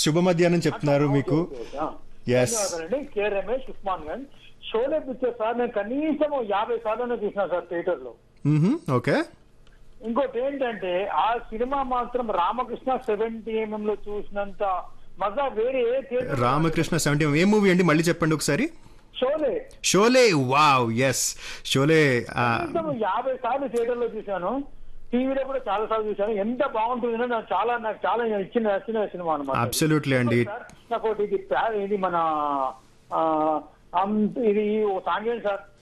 శుభ మధ్యాహ్నం చెప్తున్నారు మీకు Yes. ధన్యవాదాలండి K Ramesh Osman Gunj Sholay picture sir నేను కనీసం ఓ యాభై సార్లు చూసిన సార్ థియేటర్ లో ఓకే ఇంకోటి ఏంటంటే ఆ సినిమా మాత్రం రామకృష్ణ సెవెంటీ ఎంఎం లో చూసినంత మజా వేరే ఏ థియేటర్ రామకృష్ణ సెవెంటీ ఏ మూవీ అండి మళ్ళీ చెప్పండి ఒకసారి షోలే షోలే వావ్ ఎస్ షోలే ఆ, కనీసం యాభై సార్లు థియేటర్ లో చూశాను టీవీలో కూడా చాలా సార్లు చూశాను ఎంత బాగుంటుందో నాకు చాలా నాకు చాలా ఇచ్చిన నచ్చిన సినిమా అనమాట అబ్సల్యూట్లీ అండి సార్ నాకు ఒకటి ఇది ప్యా- ఇది మన ఆ, అమ్- ఇది ఓ సాంగ్ ఏంటి సార్